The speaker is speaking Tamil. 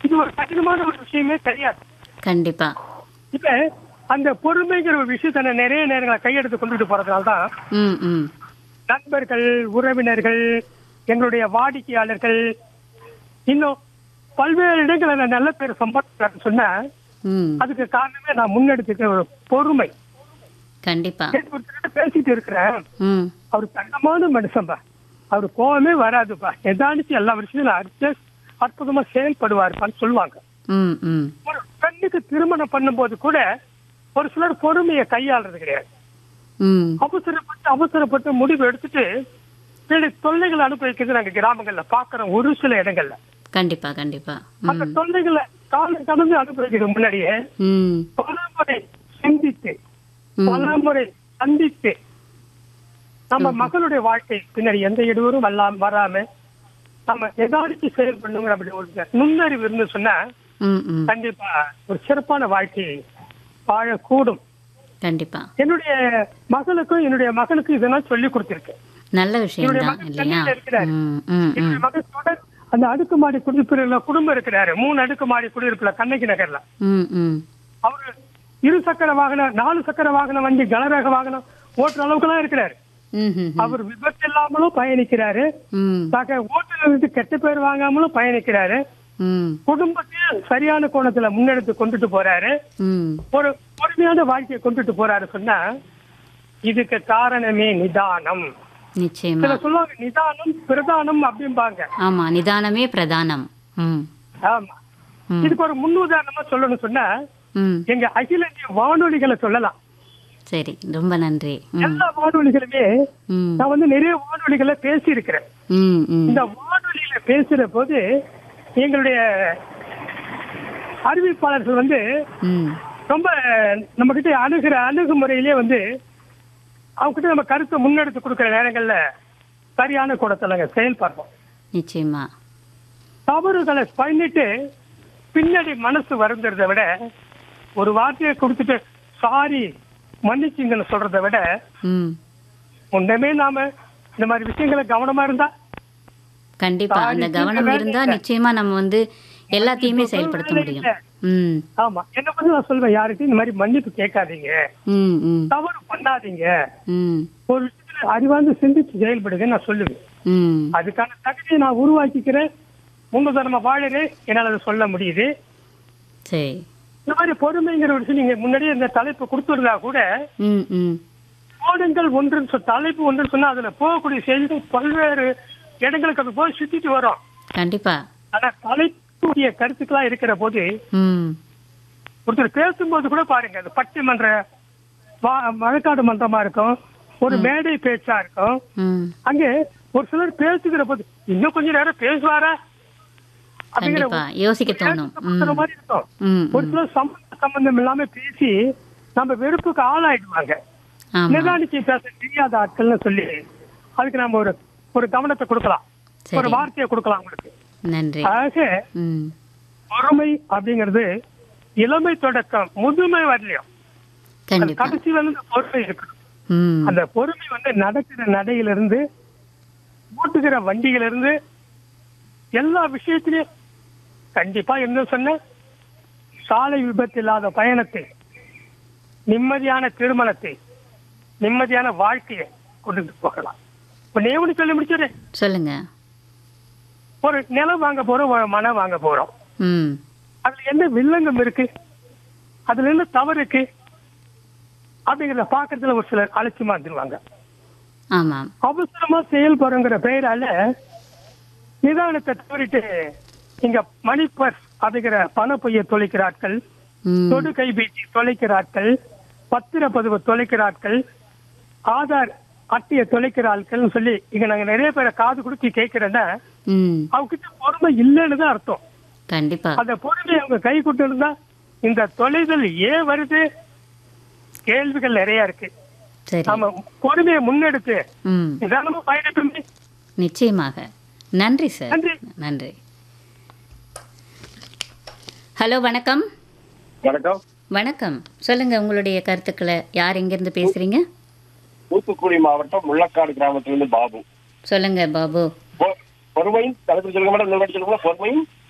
இது ஒரு கடினமான ஒரு விஷயமே கிடையாது கண்டிப்பா இப்ப அந்த பொறுமைங்கிற ஒரு விஷயத்த நான் நிறைய நேரங்களை கையெடுத்து கொண்டுட்டு போறதுனால தான் ம் ம் நண்பர்கள் உறவினர்கள் எங்களுடைய வாடிக்கையாளர்கள் இன்னும் பல்வேறு இடங்களை நான் நல்ல பேர் சம்பாதிக்கிறேன்னு சொன்னா ம் அதுக்கு காரணமே நான் முன்னெடுத்துக்கிற ஒரு பொறுமை கண்டிப்பா நேத்து ஒருத்தர்கிட்ட பேசிட்டு இருக்கிறேன் ம் அவர் தங்கமான மனுஷன்பா அவர் கோவமே வராதுப்பா எதானிச்சு எல்லா விஷயத்திலும் அட்ஜஸ்ட் அற்புதமா செயல்படுவாருப்பான்னு சொல்லுவாங்க ம் ம் ஒரு பெண்ணுக்கு திருமணம் பண்ணும்போது கூட ஒரு சிலர் பொறுமையை கையாளுறது கிடையாது ம் அவசரப்பட்டு அவசரப்பட்டு முடிவு எடுத்துட்டு சில தொல்லைகளை அனுபவிக்கிறது நாங்க கிராமங்கள்ல பாக்குறோம் ஒரு சில இடங்கள்ல கண்டிப்பா கண்டிப்பா அந்த ம் தொல்லைகளை காலம் கடந்து அனுபவிக்கிறது முன்னாடியே ம் பலமுறை சிந்தித்து ம். பலமுறை சந்தித்து நம்ம மக்களுடைய வாழ்க்கை பின்னாடி எந்த இடையூறும் வல்லாம வராம நம்ம எதாச்சு செயல்படணுங்கிற அப்படி ஒரு நுண்ணறிவு இருந்து சொன்னா ம் ம் கண்டிப்பா ஒரு சிறப்பான வாழ்க்கை வாழக்கூடும் கண்டிப்பா என்னுடைய மகளுக்கும் என்னுடைய மகனுக்கும் இதெல்லாம் சொல்லி கொடுத்திருக்கேன் நல்ல விஷயம் என்னுடைய தான் மகன் இல்லையா சென்னையில இருக்கிறாரு. ம் ம் ம் என்னுடைய மகன் தொடர் அந்த அடுக்குமாடி குடியிருப்புல குடும்பம் இருக்கிறாரு மூணு அடுக்குமாடி குடியிருப்புல கண்ணகி நகர்ல ம் ம் அவரு இரு சக்கர வாகனம் நாலு சக்கர வாகனம் வண்டி கனரக வாகனம் ஓட்டுற அளவுக்கு எல்லாம் இருக்கிறாரு ம் ம் அவர் விபத்து இல்லாமலும் பயணிக்கிறாரு ம் சக ஓட்டுநருக்கு கெட்ட பேர் வாங்காமலும் பயணிக்கிறாரு ம் குடும்பத்தையும் சரியான கோணத்துல முன்னெடுத்து கொண்டுட்டு போறாரு ம் ஒரு பொறுமையான வாழ்க்கையை கொண்டுட்டு போறாரு சொன்னா இதுக்கு காரணமே நிதானம் நிச்சயமா சில சொல்லுவாங்க நிதானம் பிரதானம் அப்படிம்பாங்க ஆமா நிதானமே பிரதானம் ம் ஆமா ம் இதுக்கு ஒரு முன்னுதாரணமா சொல்லணும் சொன்னா ம் எங்க அகில இந்திய வானொலிகளை சொல்லலாம் சரி ரொம்ப நன்றி ம் எல்லா வானொலிகளுமே ம் நான் வந்து நிறைய வானொலிகளை பேசி இருக்கிறேன் ம் ம் இந்த வானொலியில பேசுற போது எங்களுடைய அறிவிப்பாளர்கள் வந்து ம் ரொம்ப நம்ம கிட்ட அணுகிற அணுகுமுறையிலே வந்து அவங்க கிட்ட நம்ம கருத்தை முன்னெடுத்து கொடுக்கிற நேரங்கள்ல சரியான கூடத்துல நாங்க செயல்படுறோம் நிச்சயமா தவறுகளை பண்ணிட்டு பின்னாடி மனசு வருந்துறதை விட ஒரு வார்த்தையை கொடுத்துட்டு சாரி மன்னிச்சுங்கன்னு சொல்றதை விட ம் முன்னமே நாம இந்த மாதிரி விஷயங்களை கவனமா இருந்தா கண்டிப்பா சாரி, அந்த தீர்க்க கவனம் வேலை இருந்தா இல்லை. நிச்சயமா நம்ம வந்து எல்லாத்தையுமே மன்னிப்பு செயல்படுத்த வேலை முடியும் இல்லை. ம் ஆமா என்ன பத்தி நான் சொல்வேன் யார்கிட்டயும் இந்த மாதிரி மன்னிப்பு கேட்காதீங்க ம் ம் தவறு பண்ணாதீங்க ம் ஒரு விஷயத்துல அறிவார்ந்து சிந்திச்சு செயல்படுங்க நான் சொல்லுவேன் ம் அதுக்கான தகுதியை நான் உருவாக்கிக்கிறேன் முன்னுதாரணமா வாழறேன் என்னால அதை சொல்ல முடியுது சரி இந்த மாதிரி பொறுமைங்கிற ஒரு விஷயம் நீங்க முன்னாடியே இந்த தலைப்பு கொடுத்துருந்தா கூட ம் ம் கோணங்கள் ஒன்றுன்னு சொல் தலைப்பு ஒன்றுன்னு சொன்னா அதுல போகக்கூடிய செய்திகள் பல்வேறு இடங்களுக்கு அது போய் சுத்திட்டு வரும் கண்டிப்பா ஆனா தலைப்புடைய கருத்துக்களா இருக்கிற போது ம் ஒருத்தர் பேசும்போது கூட பாருங்க அது பட்டிமன்ற வா- வழக்காடு மன்றமா இருக்கும் ஒரு மேடை பேச்சா இருக்கும் ம் அங்கே ஒரு சிலர் பேசுகிற போது இன்னும் கொஞ்ச நேரம் பேசுவாரா அப்படிங்கிற கண்டிப்பா யோசிக்க தோணும் ம் ஏக்கப்படுத்துற மாதிரி இருக்கும் ம் ஒரு சிலர் சம்பந்த சம்பந்தம் இல்லாம பேசி நம்ம வெறுப்புக்கு ஆளாயிடுவாங்க ஆமா நிதானிச்சு பேச தெரியாத ஆட்கள்னு சொல்லி அதுக்கு நம்ம ஒரு ஒரு கவனத்தை கொடுக்கலாம் ஒரு சரி வார்த்தையை கொடுக்கலாம் உங்களுக்கு நன்றி ஆக ம் பொறுமை அப்படிங்கிறது இளமை தொடக்கம் முதுமை வரலையும் அது கண்டிப்பா கடைசி வந்து இந்த பொறுமை இருக்கணும் ம் அந்த பொறுமை வந்து நடக்கிற நடையிலிருந்து ஓட்டுகிற வண்டியிலிருந்து எல்லா விஷயத்திலையும் கண்டிப்பா என்ன சொன்ன சாலை விபத்து இல்லாத பயணத்தை நிம்மதியான திருமணத்தை நிம்மதியான வாழ்க்கையை கொண்டுட்டு போகலாம் இப்ப நேவனு சொல்லி முடிச்சிடுறேன் சொல்லுங்க ஒரு நிலம் வாங்க போறோம் ஒரு மனம் வாங்க போறோம் ம் அதுல என்ன வில்லங்கம் இருக்கு அதுல என்ன தவறு இருக்கு அப்படிங்கறத பாக்குறதுல ஒரு சிலர் அலட்சியமா இருந்துருவாங்க ஆமாம் அவசரமா செயல்படுங்கிற பெயரால நிதானத்தை தவறிட்டு இங்க மணி பர்ஸ் அப்படிங்கிற பண பொய்ய தொலைக்கிறார்கள் ம் தொடு கைபேசி தொலைக்கிறார்கள் பத்திரப்பதிவு தொலைக்கிறார்கள் ஆதார் அட்டையை தொலைக்கிறார்கள் சொல்லி இங்க நாங்க நிறைய பேரை காது கொடுத்து கேட்கிறேன்னா ம் அவங்க கிட்ட பொறுமை இல்லைன்னு தான் அர்த்தம் கண்டிப்பா அந்த பொறுமை அவங்க கை கொண்டு இருந்தா இந்த தொலைதல் ஏன் வருது கேள்விகள் நிறைய இருக்கு சரி நாம பொறுமையை முன்னெடுத்து ம் நிதானமா பயணிப்போமே நிச்சயமாக நன்றி சார் நன்றி. நன்றி ஹலோ வணக்கம் வணக்கம் வணக்கம் சொல்லுங்க உங்களுடைய கருத்துக்களை யார் எங்கேருந்து பேசுறீங்க தூத்துக்குடி மாவட்டம் முள்ளக்காடு கிராமத்திலிருந்து பாபு சொல்லுங்க பாபு பொ- பொறுமையும் தலைப்பு சொல்லுங்க மேடம் இன்னொரு வாட்டி சொல்லுங்க பொறுமையும்